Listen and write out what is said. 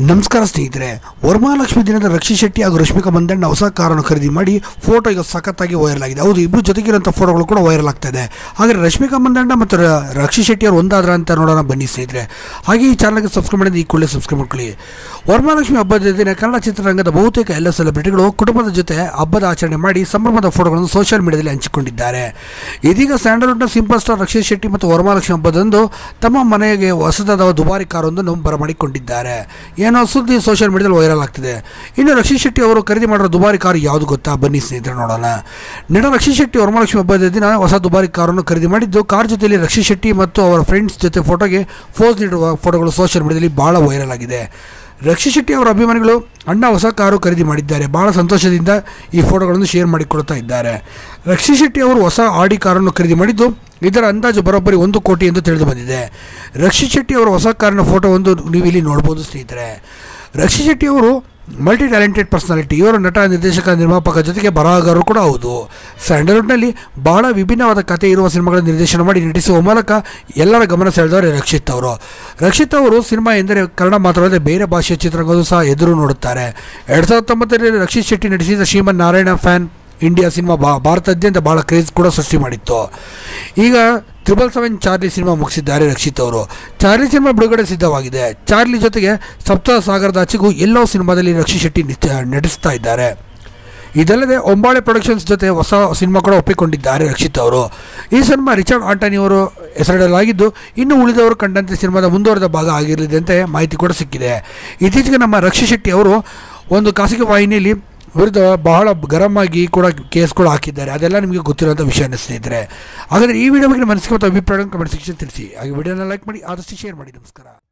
ನಮಸ್ಕಾರ ಸ್ನೇಹಿತರೆ ವರಮಹಾಲಕ್ಷ್ಮಿ ದಿನದ ರಕ್ಷಿ ಶೆಟ್ಟಿ ಹಾಗೂ ರಶ್ಮಿಕಾ ಮಂದಣ್ಣ ಹೊಸ ಕಾರನ್ನು ಖರೀದಿ ಮಾಡಿ ಫೋಟೋ ಈಗ ಸಖತ್ತಾಗಿ ವೈರಲ್ ಆಗಿದೆ ಹೌದು ಇಬ್ಬರು ಜೊತೆಗಿರುವಂಥ ಫೋಟೋಗಳು ಕೂಡ ವೈರಲ್ ಆಗ್ತಾ ಇದೆ ಹಾಗೆ ರಶ್ಮಿಕಾ ಮಂದಣ್ಣ ಮತ್ತು ರ- ರಕ್ಷಿ ಶೆಟ್ಟಿ ಅವರು ಒಂದಾದ್ರ ಅಂತ ನೋಡೋಣ ಬನ್ನಿ ಸ್ನೇಹಿತರೆ ಹಾಗೆ ಈ ಚಾನಲ್ಗೆ ಸಬ್ಸ್ಕ್ರೈಬ್ ಮಾಡಿದ ಈ ಕೂಡಲೇ ಸಬ್ಸ್ಕ್ರೈಬ್ ಮಾಡ್ಕೊಳ್ಳಿ ವರಮಹಾಲಕ್ಷ್ಮಿ ಹಬ್ಬದ ದಿನ ಕನ್ನಡ ಚಿತ್ರರಂಗದ ಬಹುತೇಕ ಎಲ್ಲ ಸೆಲೆಬ್ರಿಟಿಗಳು ಕುಟುಂಬದ ಜೊತೆ ಹಬ್ಬದ ಆಚರಣೆ ಮಾಡಿ ಸಂಭ್ರಮದ ಫೋಟೋಗಳನ್ನು ಸೋಷಿಯಲ್ ಮೀಡಿಯಾದಲ್ಲಿ ಹಂಚಿಕೊಂಡಿದ್ದಾರೆ ಇದೀಗ ಸ್ಯಾಂಡಲ್ವುಡ್ನ ಸಿಂಪಲ್ ಸ್ಟಾರ್ ರಕ್ಷಿತ್ ಶೆಟ್ಟಿ ಮತ್ತು ವರಮಹಾಲಕ್ಷ್ಮಿ ಹಬ್ಬದಂದು ತಮ್ಮ ಮನೆಗೆ ಹೊಸದಾದ ದುಬಾರಿ ಕಾರೊಂದನ್ನು ಬರಮಾಡಿಕೊಂಡಿದ್ದಾರೆ ಏನೋ ಸುದ್ದಿ ಸೋಷಿಯಲ್ ಮೀಡಿಯಾದಲ್ಲಿ ವೈರಲ್ ಆಗ್ತಿದೆ ಇನ್ನು ರಕ್ಷಿತ್ ಶೆಟ್ಟಿ ಅವರು ಖರೀದಿ ಮಾಡಿರೋ ದುಬಾರಿ ಕಾರು ಯಾವುದು ಗೊತ್ತಾ ಬನ್ನಿ ಸ್ನೇಹಿತರೆ ನೋಡೋಣ ನಟ ರಕ್ಷಿತ್ ಶೆಟ್ಟಿ ವರಮಹಾಲಕ್ಷ್ಮಿ ಹಬ್ಬದ ದಿನ ಹೊಸ ದುಬಾರಿ ಕಾರನ್ನು ಖರೀದಿ ಮಾಡಿದ್ದು ಕಾರ್ ಜೊತೆಯಲ್ಲಿ ರಕ್ಷಿತ್ ಶೆಟ್ಟಿ ಮತ್ತು ಅವರ ಫ್ರೆಂಡ್ಸ್ ಜೊತೆ ಫೋಟೋಗೆ ಪೋಸ್ ನೀಡುವ ಫೋಟೋಗಳು ಸೋಷಿಯಲ್ ಮೀಡಿಯಾದಲ್ಲಿ ಬಹಳ ವೈರಲ್ ಆಗಿದೆ ರಕ್ಷಿತ್ ಶೆಟ್ಟಿ ಅವರ ಅಭಿಮಾನಿಗಳು ಅಣ್ಣ ಹೊಸ ಕಾರು ಖರೀದಿ ಮಾಡಿದ್ದಾರೆ ಬಹಳ ಸಂತೋಷದಿಂದ ಈ ಫೋಟೋಗಳನ್ನು ಶೇರ್ ಮಾಡಿಕೊಳ್ತಾ ಇದ್ದಾರೆ ರಕ್ಷಿತ್ ಶೆಟ್ಟಿ ಅವರು ಹೊಸ ಆಡಿ ಕಾರನ್ನು ಖರೀದಿ ಮಾಡಿದ್ದು ಇದರ ಅಂದಾಜು ಬರೋಬ್ಬರಿ ಒಂದು ಕೋಟಿ ಎಂದು ತಿಳಿದು ಬಂದಿದೆ ರಕ್ಷಿತ್ ಶೆಟ್ಟಿ ಅವರ ಹೊಸ ಕಾರಿನ ಫೋಟೋ ಒಂದು ನೀವು ಇಲ್ಲಿ ನೋಡ್ಬೋದು ಸ್ನೇಹಿತರೆ ರಕ್ಷಿತ್ ಶೆಟ್ಟಿ ಅವರು ಮಲ್ಟಿ ಟ್ಯಾಲೆಂಟೆಡ್ ಪರ್ಸನಾಲಿಟಿ ಇವರು ನಟ ನಿರ್ದೇಶಕ ನಿರ್ಮಾಪಕ ಜೊತೆಗೆ ಬರಹಗಾರರು ಕೂಡ ಹೌದು ಸ್ಯಾಂಡಲ್ವುಡ್ನಲ್ಲಿ ಬಹಳ ವಿಭಿನ್ನವಾದ ಕಥೆ ಇರುವ ಸಿನಿಮಾಗಳ ನಿರ್ದೇಶನ ಮಾಡಿ ನಟಿಸುವ ಮೂಲಕ ಎಲ್ಲರ ಗಮನ ಸೆಳೆದವರು ರಕ್ಷಿತ್ ಅವರು ರಕ್ಷಿತ್ ಅವರು ಸಿನಿಮಾ ಎಂದರೆ ಕನ್ನಡ ಮಾತ್ರವಲ್ಲದೆ ಬೇರೆ ಭಾಷೆಯ ಚಿತ್ರಗಳು ಸಹ ಎದುರು ನೋಡುತ್ತಾರೆ ಎರಡು ಸಾವಿರದ ಹತ್ತೊಂಬತ್ತರಲ್ಲಿ ರಕ್ಷಿತ್ ಶೆಟ್ಟಿ ನಟಿಸಿದ ಶ್ರೀಮನ್ ನಾರಾಯಣ ಫ್ಯಾನ್ ಇಂಡಿಯಾ ಸಿನಿಮಾ ಬಾ ಭಾರತಾದ್ಯಂತ ಭಾಳ ಕ್ರೇಜ್ ಕೂಡ ಸೃಷ್ಟಿ ಮಾಡಿತ್ತು ಈಗ ತ್ರಿಬಲ್ ಸೆವೆನ್ ಚಾರ್ಲಿ ಸಿನಿಮಾ ಮುಗಿಸಿದ್ದಾರೆ ರಕ್ಷಿತ್ ಅವರು ಚಾರ್ಲಿ ಸಿನಿಮಾ ಬಿಡುಗಡೆ ಸಿದ್ಧವಾಗಿದೆ ಚಾರ್ಲಿ ಜೊತೆಗೆ ಸಪ್ತ ಸಾಗರದ ಆಚೆಗೂ ಎಲ್ಲೋ ಸಿನಿಮಾದಲ್ಲಿ ರಕ್ಷಿತ್ ಶೆಟ್ಟಿ ನಿತ್ಯ ನಟಿಸ್ತಾ ಇದ್ದಾರೆ ಇದಲ್ಲದೆ ಒಂಬಾಳೆ ಪ್ರೊಡಕ್ಷನ್ಸ್ ಜೊತೆ ಹೊಸ ಸಿನಿಮಾ ಕೂಡ ಒಪ್ಪಿಕೊಂಡಿದ್ದಾರೆ ರಕ್ಷಿತ್ ಅವರು ಈ ಸಿನಿಮಾ ರಿಚರ್ಡ್ ಆಂಟನಿ ಅವರು ಹೆಸರಿಡಲಾಗಿದ್ದು ಇನ್ನು ಉಳಿದವರು ಕಂಡಂತೆ ಸಿನಿಮಾದ ಮುಂದುವರೆದ ಭಾಗ ಆಗಿರಲಿದೆ ಅಂತ ಮಾಹಿತಿ ಕೂಡ ಸಿಕ್ಕಿದೆ ಇತ್ತೀಚೆಗೆ ನಮ್ಮ ರಕ್ಷಿತ್ ಶೆಟ್ಟಿ ಅವರು ಒಂದು ಖಾಸಗಿ ವಾಹಿನಿಯಲ್ಲಿ ವಿರುದ್ಧ ಬಹಳ ಗರಂ ಆಗಿ ಕೂಡ ಕೇಸ್ ಕೂಡ ಹಾಕಿದ್ದಾರೆ ಅದೆಲ್ಲ ನಿಮಗೆ ಗೊತ್ತಿರುವಂಥ ವಿಷಯನ ಸ್ನೇಹಿತರೆ ಹಾಗಾದರೆ ಈ ವಿಡಿಯೋ ಬಗ್ಗೆ ಮನಸ್ಸಿಗೆ ಮತ್ತು ಅಭಿಪ್ರಾಯ ಕಮೆಂಟ್ ಸೆಕ್ಷನ್ ತಿಳಿಸಿ ಹಾಗೆ ವಿಡಿಯೋನ ಲೈಕ್ ಮಾಡಿ ಆದಷ್ಟು ಶೇರ್ ಮಾಡಿ ನಮಸ್ಕಾರ